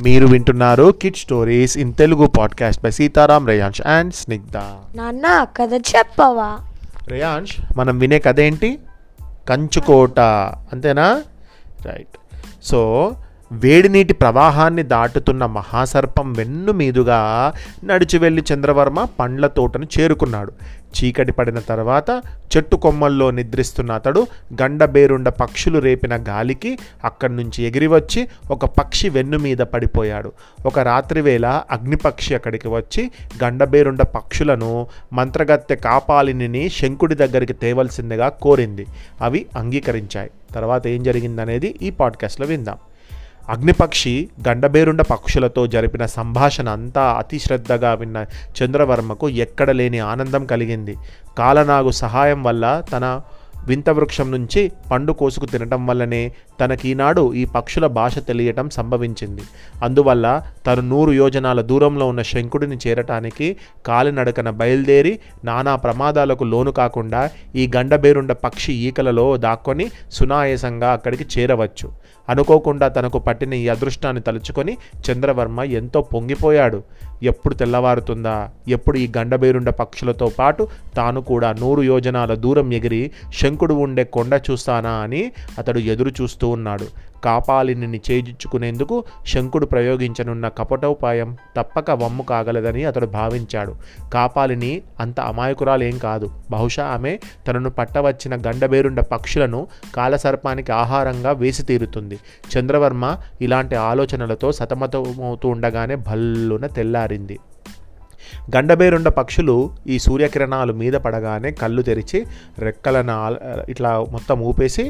మీరు వింటున్నారు kid stories in Telugu podcast by Sitaram Reyansh and Snigdha నాన్న కథ చెప్పవా రేయాంష్ మనం వినే కథ ఏంటి కంచుకోట అంతేనా రైట్ సో వేడి నీటి ప్రవాహాన్ని దాటుతున్న మహాసర్పం వెన్ను మీదుగా నడిచి వెళ్ళి చంద్రవర్మ పండ్ల తోటను చేరుకున్నాడు చీకటి పడిన తర్వాత చెట్టు కొమ్మల్లో నిద్రిస్తున్న అతడు గండబేరుండ పక్షులు రేపిన గాలికి అక్కడి నుంచి ఎగిరి వచ్చి ఒక పక్షి వెన్ను మీద పడిపోయాడు ఒక రాత్రివేళ అగ్నిపక్షి అక్కడికి వచ్చి గండబేరుండ పక్షులను మంత్రగత్తె కాపాలిని శంకుడి దగ్గరికి తేవలసిందిగా కోరింది అవి అంగీకరించాయి తర్వాత ఏం జరిగిందనేది ఈ పాడ్కాస్ట్లో విందాం అగ్నిపక్షి గండబేరుండ పక్షులతో జరిపిన సంభాషణ అంతా అతి శ్రద్ధగా విన్న చంద్రవర్మకు ఎక్కడ లేని ఆనందం కలిగింది కాలనాగు సహాయం వల్ల తన వింత వృక్షం నుంచి పండు కోసుకు తినటం వల్లనే తనకీనాడు ఈ పక్షుల భాష తెలియటం సంభవించింది అందువల్ల తను నూరు యోజనాల దూరంలో ఉన్న శంకుడిని చేరటానికి కాలినడకన బయలుదేరి నానా ప్రమాదాలకు లోను కాకుండా ఈ గండబేరుండ పక్షి ఈకలలో దాక్కొని సునాయాసంగా అక్కడికి చేరవచ్చు అనుకోకుండా తనకు పట్టిన ఈ అదృష్టాన్ని తలుచుకొని చంద్రవర్మ ఎంతో పొంగిపోయాడు ఎప్పుడు తెల్లవారుతుందా ఎప్పుడు ఈ గండబేరుండ పక్షులతో పాటు తాను కూడా నూరు యోజనాల దూరం ఎగిరి శంకుడు ఉండే కొండ చూస్తానా అని అతడు ఎదురు చూస్తూ ఉన్నాడు కాపాలిని చేజిచ్చుకునేందుకు శంకుడు ప్రయోగించనున్న కపటోపాయం తప్పక వమ్ము కాగలదని అతడు భావించాడు కాపాలిని అంత అమాయకురాలేం కాదు బహుశా ఆమె తనను పట్టవచ్చిన గండబేరుండ పక్షులను కాలసర్పానికి ఆహారంగా వేసి తీరుతుంది చంద్రవర్మ ఇలాంటి ఆలోచనలతో సతమతమవుతూ ఉండగానే భల్లున తెల్లారింది గండబేరుండ పక్షులు ఈ సూర్యకిరణాలు మీద పడగానే కళ్ళు తెరిచి రెక్కలను ఆల- ఇట్లా మొత్తం ఊపేసి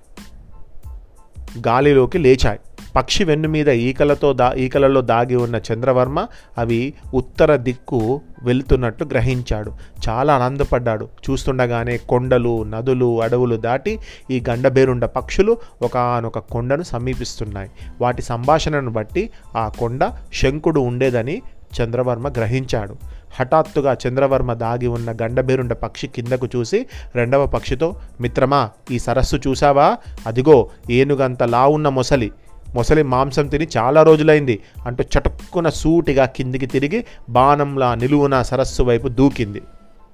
గాలిలోకి లేచాయి పక్షి వెన్ను మీద ఈకలతో దా ఈకలలో దాగి ఉన్న చంద్రవర్మ అవి ఉత్తర దిక్కు వెళ్తున్నట్టు గ్రహించాడు చాలా ఆనందపడ్డాడు చూస్తుండగానే కొండలు నదులు అడవులు దాటి ఈ గండబేరుండ పక్షులు ఒకనొక కొండను సమీపిస్తున్నాయి వాటి సంభాషణను బట్టి ఆ కొండ శంకుడు ఉండేదని చంద్రవర్మ గ్రహించాడు హఠాత్తుగా చంద్రవర్మ దాగి ఉన్న గండబేరుండ పక్షి కిందకు చూసి రెండవ పక్షితో మిత్రమా ఈ సరస్సు చూసావా అదిగో ఏనుగంత లావున్న మొసలి మొసలి మాంసం తిని చాలా రోజులైంది అంటూ చటుక్కున సూటిగా కిందికి తిరిగి బాణంలా నిలువున సరస్సు వైపు దూకింది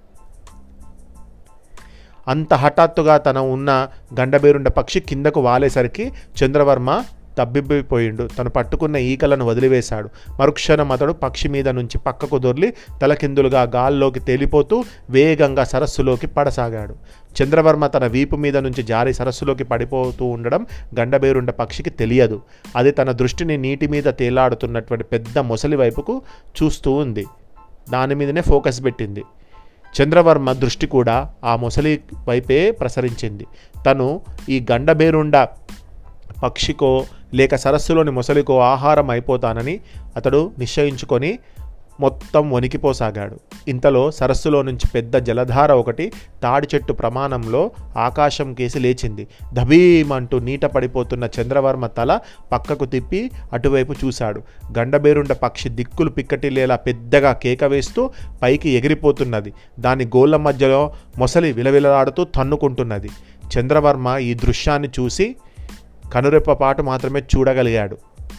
అంత హఠాత్తుగా తన ఉన్న గండబేరుండ పక్షి కిందకు వాలేసరికి చంద్రవర్మ తబ్బిబ్బిపోయిండు తను పట్టుకున్న ఈకలను వదిలివేశాడు మరుక్షణం అతడు పక్షి మీద నుంచి పక్కకు దొర్లి తలకిందులుగా గాల్లోకి తేలిపోతూ వేగంగా సరస్సులోకి పడసాగాడు చంద్రవర్మ తన వీపు మీద నుంచి జారి సరస్సులోకి పడిపోతూ ఉండడం గండబేరుండ పక్షికి తెలియదు అది తన దృష్టిని నీటి మీద తేలాడుతున్నటువంటి పెద్ద మొసలి వైపుకు చూస్తూ ఉంది దాని మీదనే ఫోకస్ పెట్టింది చంద్రవర్మ దృష్టి కూడా ఆ మొసలి వైపే ప్రసరించింది తను ఈ గండబేరుండ పక్షికో లేక సరస్సులోని మొసలికో ఆహారం అయిపోతానని అతడు నిశ్చయించుకొని మొత్తం వణికిపోసాగాడు ఇంతలో సరస్సులో నుంచి పెద్ద జలధార ఒకటి తాడి చెట్టు ప్రమాణంలో ఆకాశం కేసి లేచింది ధబీమంటూ నీట పడిపోతున్న చంద్రవర్మ తల పక్కకు తిప్పి అటువైపు చూశాడు గండబేరుండ పక్షి దిక్కులు పిక్కటిల్లేలా పెద్దగా కేక వేస్తూ పైకి ఎగిరిపోతున్నది దాని గోళ్ళ మధ్యలో మొసలి విలవిలలాడుతూ తన్నుకుంటున్నది చంద్రవర్మ ఈ దృశ్యాన్ని చూసి కనురెప్పపాటు మాత్రమే చూడగలిగాడు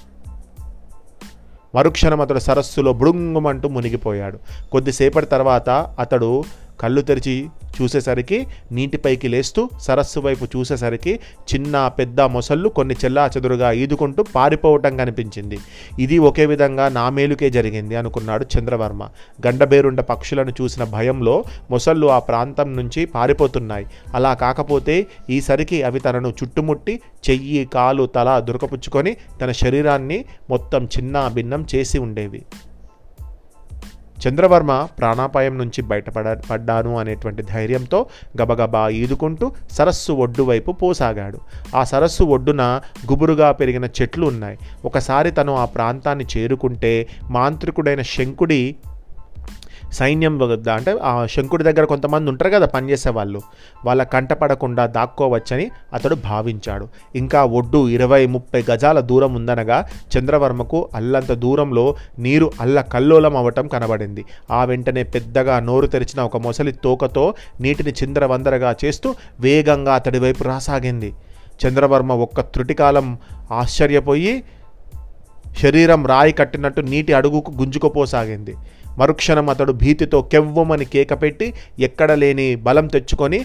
మరుక్షణం అతడు సరస్సులో బుడుంగుమంటూ మునిగిపోయాడు కొద్దిసేపటి తర్వాత అతడు కళ్ళు తెరిచి చూసేసరికి నీటిపైకి లేస్తూ సరస్సు వైపు చూసేసరికి చిన్న పెద్ద మొసళ్ళు కొన్ని చెల్లా చెదురుగా ఈదుకుంటూ పారిపోవటం కనిపించింది ఇది ఒకే విధంగా నా మేలుకే జరిగింది అనుకున్నాడు చంద్రవర్మ గండబేరుండ పక్షులను చూసిన భయంలో మొసళ్ళు ఆ ప్రాంతం నుంచి పారిపోతున్నాయి అలా కాకపోతే ఈసరికి అవి తనను చుట్టుముట్టి చెయ్యి కాలు తల దురకపుచ్చుకొని తన శరీరాన్ని మొత్తం చిన్న భిన్నం చేసి ఉండేవి చంద్రవర్మ ప్రాణాపాయం నుంచి బయటపడ పడ్డాను అనేటువంటి ధైర్యంతో గబగబా ఈదుకుంటూ సరస్సు ఒడ్డు వైపు పోసాగాడు ఆ సరస్సు ఒడ్డున గుబురుగా పెరిగిన చెట్లు ఉన్నాయి ఒకసారి తను ఆ ప్రాంతాన్ని చేరుకుంటే మాంత్రికుడైన శంకుడి సైన్యం వద్ద అంటే ఆ శంకుడి దగ్గర కొంతమంది ఉంటారు కదా పనిచేసే వాళ్ళు వాళ్ళ కంటపడకుండా దాక్కోవచ్చని అతడు భావించాడు ఇంకా ఒడ్డు ఇరవై ముప్పై గజాల దూరం ఉందనగా చంద్రవర్మకు అల్లంత దూరంలో నీరు అల్ల కల్లోలం అవ్వటం కనబడింది ఆ వెంటనే పెద్దగా నోరు తెరిచిన ఒక మొసలి తోకతో నీటిని చిందరవందరగా చేస్తూ వేగంగా అతడి వైపు రాసాగింది చంద్రవర్మ ఒక్క త్రుటికాలం ఆశ్చర్యపోయి శరీరం రాయి కట్టినట్టు నీటి అడుగుకు గుంజుకుపోసాగింది మరుక్షణం అతడు భీతితో కెవ్వమని కేక పెట్టి ఎక్కడ లేని బలం తెచ్చుకొని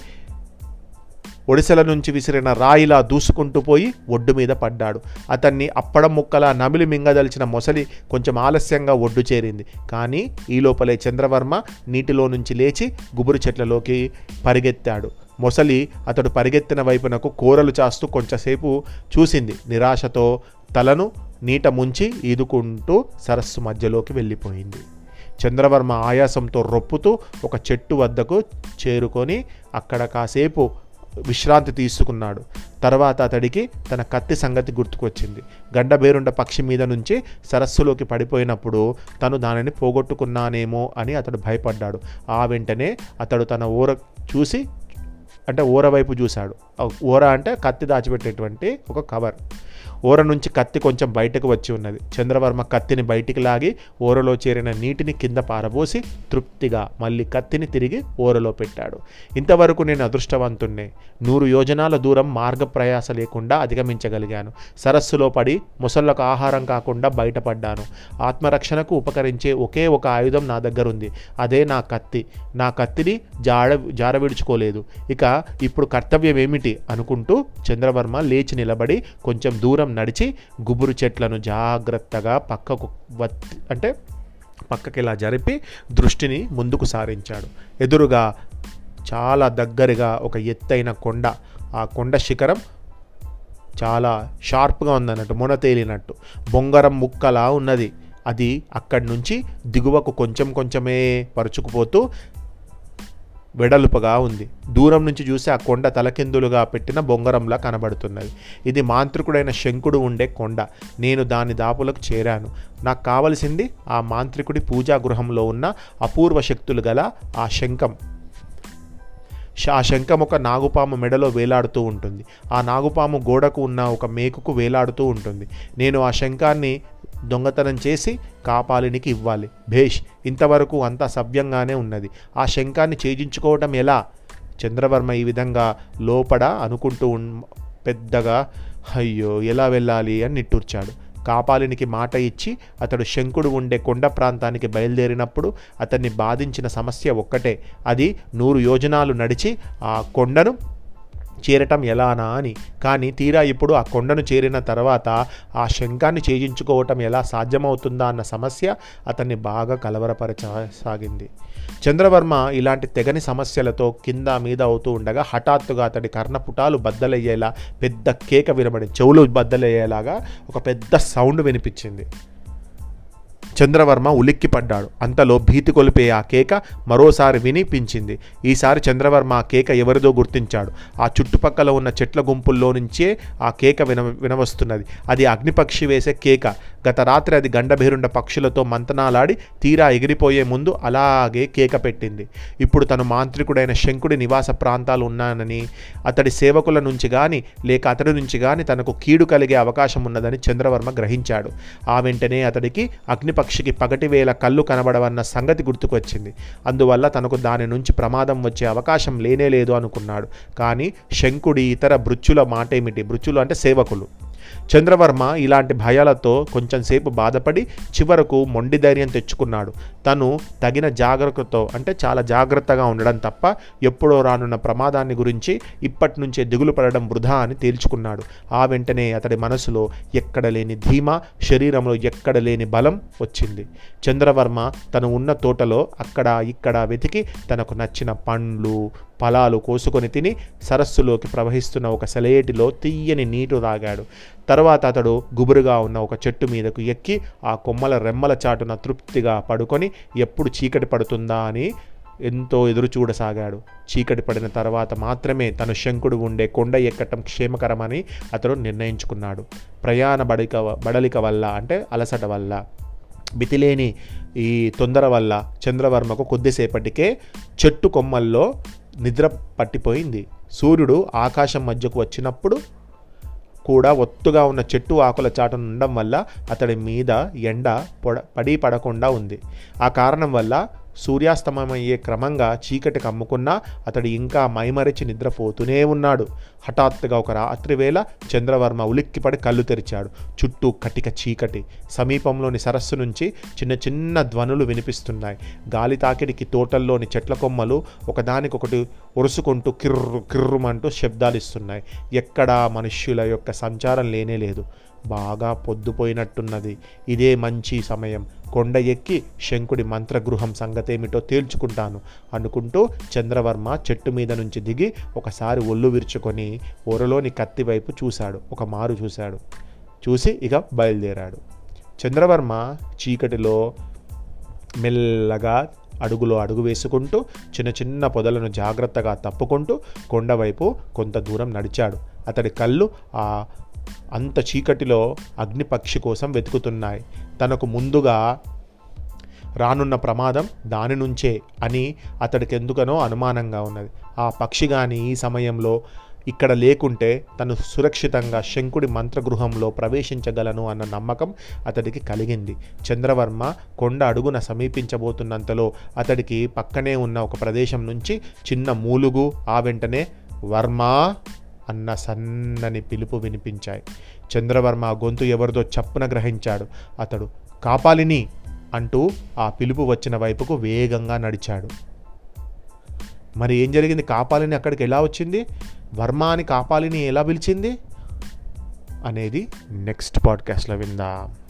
ఒడిసెల నుంచి విసిరిన రాయిలా దూసుకుంటూ పోయి ఒడ్డు మీద పడ్డాడు అతన్ని అప్పడం ముక్కలా నమిలి మింగదలిచిన మొసలి కొంచెం ఆలస్యంగా ఒడ్డు చేరింది కానీ ఈ లోపలే చంద్రవర్మ నీటిలో నుంచి లేచి గుబురు చెట్లలోకి పరిగెత్తాడు మొసలి అతడు పరిగెత్తిన వైపునకు కూరలు చాస్తూ కొంచెంసేపు చూసింది నిరాశతో తలను నీట ముంచి ఈదుకుంటూ సరస్సు మధ్యలోకి వెళ్ళిపోయింది చంద్రవర్మ ఆయాసంతో రొప్పుతూ ఒక చెట్టు వద్దకు చేరుకొని అక్కడ కాసేపు విశ్రాంతి తీసుకున్నాడు తర్వాత అతడికి తన కత్తి సంగతి గుర్తుకొచ్చింది గండబేరుండ పక్షి మీద నుంచి సరస్సులోకి పడిపోయినప్పుడు తను దానిని పోగొట్టుకున్నానేమో అని అతడు భయపడ్డాడు ఆ వెంటనే అతడు తన ఊర చూసి అంటే ఊర వైపు చూశాడు ఆ ఊర అంటే కత్తి దాచిపెట్టేటువంటి ఒక కవర్ ఊర నుంచి కత్తి కొంచెం బయటకు వచ్చి ఉన్నది చంద్రవర్మ కత్తిని బయటికి లాగి ఊరలో చేరిన నీటిని కింద పారబోసి తృప్తిగా మళ్ళీ కత్తిని తిరిగి ఊరలో పెట్టాడు ఇంతవరకు నేను అదృష్టవంతుణ్ణే నూరు యోజనాల దూరం మార్గ ప్రయాస లేకుండా అధిగమించగలిగాను సరస్సులో పడి ముసళ్లకు ఆహారం కాకుండా బయటపడ్డాను ఆత్మరక్షణకు ఉపకరించే ఒకే ఒక ఆయుధం నా దగ్గర ఉంది అదే నా కత్తి నా కత్తిని జాడ జార విడుచుకోలేదు ఇక ఇప్పుడు కర్తవ్యం ఏమిటి అనుకుంటూ చంద్రవర్మ లేచి నిలబడి కొంచెం దూరం నడిచి గుబురు చెట్లను జాగ్రత్తగా పక్కకు వత్తి అంటే పక్కకి ఇలా జరిపి దృష్టిని ముందుకు సారించాడు ఎదురుగా చాలా దగ్గరగా ఒక ఎత్తైన కొండ ఆ కొండ శిఖరం చాలా షార్ప్గా ఉందన్నట్టు మొన తేలినట్టు బొంగరం ముక్కలా ఉన్నది అది అక్కడి నుంచి దిగువకు కొంచెం కొంచెమే పరుచుకుపోతూ వెడల్పుగా ఉంది దూరం నుంచి చూసి ఆ కొండ తలకిందులుగా పెట్టిన బొంగరంలా కనబడుతున్నది ఇది మాంత్రికుడైన శంకుడు ఉండే కొండ నేను దాని దాపులకు చేరాను నాకు కావలసింది ఆ మాంత్రికుడి పూజా గృహంలో ఉన్న అపూర్వ శక్తులు గల ఆ శంఖం ఆ శంఖం ఒక నాగుపాము మెడలో వేలాడుతూ ఉంటుంది ఆ నాగుపాము గోడకు ఉన్న ఒక మేకుకు వేలాడుతూ ఉంటుంది నేను ఆ శంఖాన్ని దొంగతనం చేసి కాపాలినికి ఇవ్వాలి భేష్ ఇంతవరకు అంతా సవ్యంగానే ఉన్నది ఆ శంఖాన్ని ఛేదించుకోవటం ఎలా చంద్రవర్మ ఈ విధంగా లోపడ అనుకుంటూ ఉన్ పెద్దగా అయ్యో ఎలా వెళ్ళాలి అని నిట్టూర్చాడు కాపాలినికి మాట ఇచ్చి అతడు శంకుడు ఉండే కొండ ప్రాంతానికి బయలుదేరినప్పుడు అతన్ని బాధించిన సమస్య ఒక్కటే అది నూరు యోజనాలు నడిచి ఆ కొండను చేరటం ఎలానా అని కానీ తీరా ఇప్పుడు ఆ కొండను చేరిన తర్వాత ఆ శంఖాన్ని ఛేదించుకోవటం ఎలా సాధ్యమవుతుందా అన్న సమస్య అతన్ని బాగా కలవరపరచసాగింది చంద్రవర్మ ఇలాంటి తెగని సమస్యలతో కింద మీద అవుతూ ఉండగా హఠాత్తుగా అతడి కర్ణపుటాలు బద్దలయ్యేలా పెద్ద కేక వినబడి చెవులు బద్దలయ్యేలాగా ఒక పెద్ద సౌండ్ వినిపించింది చంద్రవర్మ ఉలిక్కిపడ్డాడు అంతలో భీతి కొలిపే ఆ కేక మరోసారి వినిపించింది ఈసారి చంద్రవర్మ ఆ కేక ఎవరిదో గుర్తించాడు ఆ చుట్టుపక్కల ఉన్న చెట్ల గుంపుల్లో నుంచే ఆ కేక విన వినవస్తున్నది అది అగ్నిపక్షి వేసే కేక గత రాత్రి అది గండభేరుండ పక్షులతో మంతనాలాడి తీరా ఎగిరిపోయే ముందు అలాగే కేక పెట్టింది ఇప్పుడు తను మాంత్రికుడైన శంకుడి నివాస ప్రాంతాలు ఉన్నానని అతడి సేవకుల నుంచి కానీ లేక అతడి నుంచి కానీ తనకు కీడు కలిగే అవకాశం ఉన్నదని చంద్రవర్మ గ్రహించాడు ఆ వెంటనే అతడికి అగ్నిపక్షికి పగటివేళ కళ్ళు కనబడవన్న సంగతి గుర్తుకొచ్చింది అందువల్ల తనకు దాని నుంచి ప్రమాదం వచ్చే అవకాశం లేనే లేదు అనుకున్నాడు కానీ శంకుడి ఇతర భృత్యుల మాటేమిటి భృత్యులు అంటే సేవకులు చంద్రవర్మ ఇలాంటి భయాలతో కొంచెం సేపు బాధపడి చివరకు మొండి ధైర్యం తెచ్చుకున్నాడు తను తగిన జాగ్రత్తతో అంటే చాలా జాగ్రత్తగా ఉండడం తప్ప ఎప్పుడో రానున్న ప్రమాదాన్ని గురించి ఇప్పటి నుంచే దిగులు పడడం వృధా అని తేల్చుకున్నాడు ఆ వెంటనే అతడి మనసులో ఎక్కడ లేని ధీమా శరీరంలో ఎక్కడ లేని బలం వచ్చింది చంద్రవర్మ తను ఉన్న తోటలో అక్కడ ఇక్కడ వెతికి తనకు నచ్చిన పండ్లు ఫలాలు కోసుకొని తిని సరస్సులోకి ప్రవహిస్తున్న ఒక సెలయేటిలో తీయని నీరు తాగాడు తర్వాత అతడు గుబురుగా ఉన్న ఒక చెట్టు మీదకు ఎక్కి ఆ కొమ్మల రెమ్మల చాటున తృప్తిగా పడుకొని ఎప్పుడు చీకటి పడుతుందా అని ఎంతో ఎదురు చూడసాగాడు చీకటి పడిన తర్వాత మాత్రమే తను శంకుడు ఉండే కొండ ఎక్కటం క్షేమకరమని అతడు నిర్ణయించుకున్నాడు ప్రయాణ బడిక బడలిక వల్ల అంటే అలసట వల్ల మితిలేని ఈ తొందర వల్ల చంద్రవర్మకు కొద్దిసేపటికే చెట్టు కొమ్మల్లో నిద్ర పట్టిపోయింది సూర్యుడు ఆకాశం మధ్యకు వచ్చినప్పుడు కూడా ఒత్తుగా ఉన్న చెట్టు ఆకుల చాటున ఉండడం వల్ల అతడి మీద ఎండ పొడ పడి పడకుండా ఉంది ఆ కారణం వల్ల సూర్యాస్తమమయ్యే క్రమంగా చీకటి కమ్ముకున్నా అతడు ఇంకా మైమరిచి నిద్రపోతూనే ఉన్నాడు హఠాత్తుగా ఒక రాత్రి వేళ చంద్రవర్మ ఉలిక్కిపడి కళ్ళు తెరిచాడు చుట్టూ కటిక చీకటి సమీపంలోని సరస్సు నుంచి చిన్న చిన్న ధ్వనులు వినిపిస్తున్నాయి గాలి తాకిడికి తోటల్లోని చెట్ల కొమ్మలు ఒకదానికొకటి ఒరుసుకుంటూ కిర్రు కిర్రుమంటూ శబ్దాలు ఇస్తున్నాయి ఎక్కడా మనుష్యుల యొక్క సంచారం లేనే లేదు బాగా పొద్దుపోయినట్టున్నది ఇదే మంచి సమయం కొండ ఎక్కి శంకుడి మంత్రగృహం సంగతేమిటో తేల్చుకుంటాను అనుకుంటూ చంద్రవర్మ చెట్టు మీద నుంచి దిగి ఒకసారి ఒళ్ళు విరుచుకొని ఒరలోని కత్తి వైపు చూశాడు ఒక మారు చూశాడు చూసి ఇక బయలుదేరాడు చంద్రవర్మ చీకటిలో మెల్లగా అడుగులో అడుగు వేసుకుంటూ చిన్న చిన్న పొదలను జాగ్రత్తగా తప్పుకుంటూ కొండవైపు కొంత దూరం నడిచాడు అతడి కళ్ళు ఆ అంత చీకటిలో అగ్నిపక్షి కోసం వెతుకుతున్నాయి తనకు ముందుగా రానున్న ప్రమాదం దాని నుంచే అని అతడికి ఎందుకనో అనుమానంగా ఉన్నది ఆ పక్షి గాని ఈ సమయంలో ఇక్కడ లేకుంటే తను సురక్షితంగా శంకుడి మంత్రగృహంలో ప్రవేశించగలను అన్న నమ్మకం అతడికి కలిగింది చంద్రవర్మ కొండ అడుగున సమీపించబోతున్నంతలో అతడికి పక్కనే ఉన్న ఒక ప్రదేశం నుంచి చిన్న మూలుగు ఆ వెంటనే వర్మ అన్న సన్నని పిలుపు వినిపించాయి చంద్రవర్మ ఆ గొంతు ఎవరిదో చప్పున గ్రహించాడు అతడు కాపాలిని అంటూ ఆ పిలుపు వచ్చిన వైపుకు వేగంగా నడిచాడు మరి ఏం జరిగింది కాపాలిని అక్కడికి ఎలా వచ్చింది వర్మ అని కాపాలిని ఎలా పిలిచింది అనేది నెక్స్ట్ పాడ్కాస్ట్లో విందాం